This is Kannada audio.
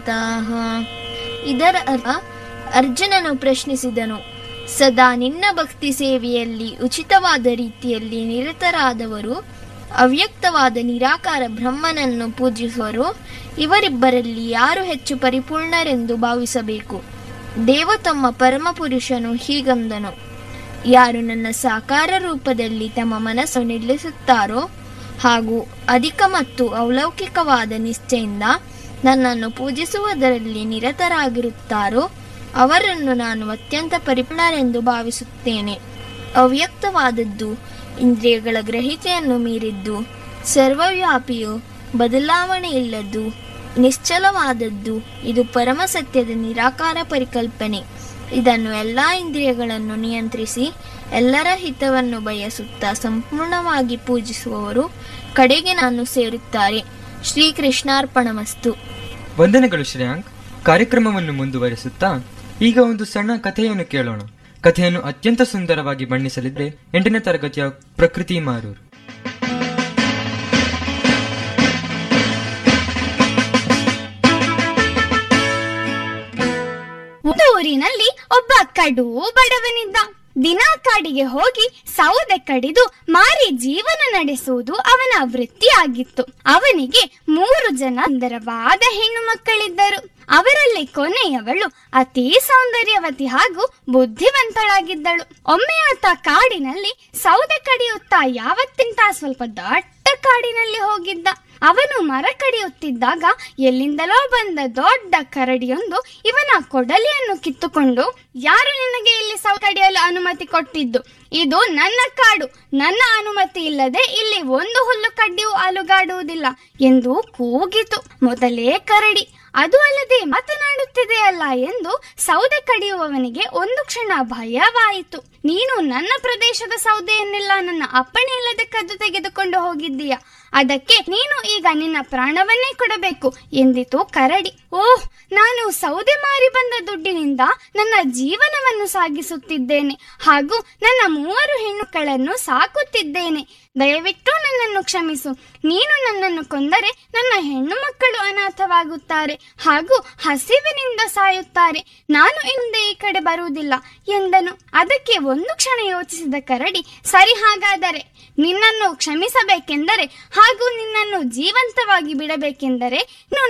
ತಾಹ ಇದರ ಅರ್ಥ ಅರ್ಜುನನು ಪ್ರಶ್ನಿಸಿದನು ಸದಾ ನಿನ್ನ ಭಕ್ತಿ ಸೇವೆಯಲ್ಲಿ ಉಚಿತವಾದ ರೀತಿಯಲ್ಲಿ ನಿರತರಾದವರು ಅವ್ಯಕ್ತವಾದ ನಿರಾಕಾರ ಬ್ರಹ್ಮನನ್ನು ಪೂಜಿಸುವರು ಇವರಿಬ್ಬರಲ್ಲಿ ಯಾರು ಹೆಚ್ಚು ಪರಿಪೂರ್ಣರೆಂದು ಭಾವಿಸಬೇಕು ದೇವ ತಮ್ಮ ಪರಮಪುರುಷನು ಹೀಗಂದನು ಯಾರು ನನ್ನ ಸಾಕಾರ ರೂಪದಲ್ಲಿ ತಮ್ಮ ಮನಸ್ಸು ನಿಲ್ಲಿಸುತ್ತಾರೋ ಹಾಗೂ ಅಧಿಕ ಮತ್ತು ಅಲೌಕಿಕವಾದ ನಿಷ್ಠೆಯಿಂದ ನನ್ನನ್ನು ಪೂಜಿಸುವುದರಲ್ಲಿ ನಿರತರಾಗಿರುತ್ತಾರೋ ಅವರನ್ನು ನಾನು ಅತ್ಯಂತ ಪರಿಪೂರ್ಣರೆಂದು ಭಾವಿಸುತ್ತೇನೆ ಅವ್ಯಕ್ತವಾದದ್ದು ಇಂದ್ರಿಯಗಳ ಗ್ರಹಿಕೆಯನ್ನು ಮೀರಿದ್ದು ಸರ್ವವ್ಯಾಪಿಯು ಬದಲಾವಣೆ ಇಲ್ಲದ್ದು ನಿಶ್ಚಲವಾದದ್ದು ಇದು ಪರಮ ಸತ್ಯದ ನಿರಾಕಾರ ಪರಿಕಲ್ಪನೆ ಇದನ್ನು ಎಲ್ಲ ಇಂದ್ರಿಯಗಳನ್ನು ನಿಯಂತ್ರಿಸಿ ಎಲ್ಲರ ಹಿತವನ್ನು ಬಯಸುತ್ತಾ ಸಂಪೂರ್ಣವಾಗಿ ಪೂಜಿಸುವವರು ಕಡೆಗೆ ನಾನು ಸೇರುತ್ತಾರೆ ಶ್ರೀಕೃಷ್ಣಾರ್ಪಣಮಸ್ತು ವಂದನೆಗಳು ಶ್ರೇಯಾಂಕ್ ಕಾರ್ಯಕ್ರಮವನ್ನು ಮುಂದುವರಿಸುತ್ತಾ ಈಗ ಒಂದು ಸಣ್ಣ ಕಥೆಯನ್ನು ಕೇಳೋಣ ಕಥೆಯನ್ನು ಅತ್ಯಂತ ಸುಂದರವಾಗಿ ಬಣ್ಣಿಸಲಿದ್ರೆ ಎಂಟನೇ ತರಗತಿಯ ಪ್ರಕೃತಿ ಮಾರೂರು ಒಂದು ಊರಿನಲ್ಲಿ ಒಬ್ಬ ಕಡು ಬಡವನಿದ್ದ ದಿನಾ ಕಾಡಿಗೆ ಹೋಗಿ ಸೌದೆ ಕಡಿದು ಮಾರಿ ಜೀವನ ನಡೆಸುವುದು ಅವನ ವೃತ್ತಿಯಾಗಿತ್ತು ಅವನಿಗೆ ಮೂರು ಜನ ಸುಂದರವಾದ ಹೆಣ್ಣು ಮಕ್ಕಳಿದ್ದರು ಅವರಲ್ಲಿ ಕೊನೆಯವಳು ಅತಿ ಸೌಂದರ್ಯವತಿ ಹಾಗೂ ಬುದ್ಧಿವಂತಳಾಗಿದ್ದಳು ಒಮ್ಮೆ ಆತ ಕಾಡಿನಲ್ಲಿ ಸೌದೆ ಕಡಿಯುತ್ತಾ ಯಾವತ್ತಿಂತ ಸ್ವಲ್ಪ ದೊಡ್ಡ ಕಾಡಿನಲ್ಲಿ ಹೋಗಿದ್ದ ಅವನು ಮರ ಕಡಿಯುತ್ತಿದ್ದಾಗ ಎಲ್ಲಿಂದಲೋ ಬಂದ ದೊಡ್ಡ ಕರಡಿಯೊಂದು ಇವನ ಕೊಡಲಿಯನ್ನು ಕಿತ್ತುಕೊಂಡು ಯಾರು ನಿನಗೆ ಇಲ್ಲಿ ಸೌ ಕಡಿಯಲು ಅನುಮತಿ ಕೊಟ್ಟಿದ್ದು ಇದು ನನ್ನ ಕಾಡು ನನ್ನ ಅನುಮತಿ ಇಲ್ಲದೆ ಇಲ್ಲಿ ಒಂದು ಹುಲ್ಲು ಕಡ್ಡಿಯೂ ಅಲುಗಾಡುವುದಿಲ್ಲ ಎಂದು ಕೂಗಿತು ಮೊದಲೇ ಕರಡಿ ಅದು ಅಲ್ಲದೆ ಮಾತನಾಡುತ್ತಿದೆಯಲ್ಲ ಎಂದು ಸೌದೆ ಕಡಿಯುವವನಿಗೆ ಒಂದು ಕ್ಷಣ ಭಯವಾಯಿತು ನೀನು ನನ್ನ ಪ್ರದೇಶದ ಸೌದೆಯನ್ನೆಲ್ಲ ನನ್ನ ಅಪ್ಪಣೆ ಇಲ್ಲದೆ ಕದ್ದು ತೆಗೆದುಕೊಂಡು ಹೋಗಿದ್ದೀಯ ಅದಕ್ಕೆ ನೀನು ಈಗ ನಿನ್ನ ಪ್ರಾಣವನ್ನೇ ಕೊಡಬೇಕು ಎಂದಿತು ಕರಡಿ ಓಹ್ ನಾನು ಸೌದೆ ಮಾರಿ ಬಂದ ದುಡ್ಡಿನಿಂದ ನನ್ನ ಜೀವನವನ್ನು ಸಾಗಿಸುತ್ತಿದ್ದೇನೆ ಹಾಗೂ ನನ್ನ ಮೂವರು ಹೆಣ್ಣುಗಳನ್ನು ಸಾಕುತ್ತಿದ್ದೇನೆ ದಯವಿಟ್ಟು ನನ್ನನ್ನು ಕ್ಷಮಿಸು ನೀನು ನನ್ನನ್ನು ಕೊಂದರೆ ನನ್ನ ಹೆಣ್ಣು ಮಕ್ಕಳು ಅನಾಥವಾಗುತ್ತಾರೆ ಹಾಗೂ ಹಸಿವಿನಿಂದ ಸಾಯುತ್ತಾರೆ ನಾನು ಹಿಂದೆ ಈ ಕಡೆ ಬರುವುದಿಲ್ಲ ಎಂದನು ಅದಕ್ಕೆ ಒಂದು ಕ್ಷಣ ಯೋಚಿಸಿದ ಕರಡಿ ಸರಿ ಹಾಗಾದರೆ ನಿನ್ನನ್ನು ಕ್ಷಮಿಸಬೇಕೆಂದರೆ ಹಾಗೂ ನಿನ್ನನ್ನು ಜೀವಂತವಾಗಿ ಬಿಡಬೇಕೆಂದರೆ ನೀನು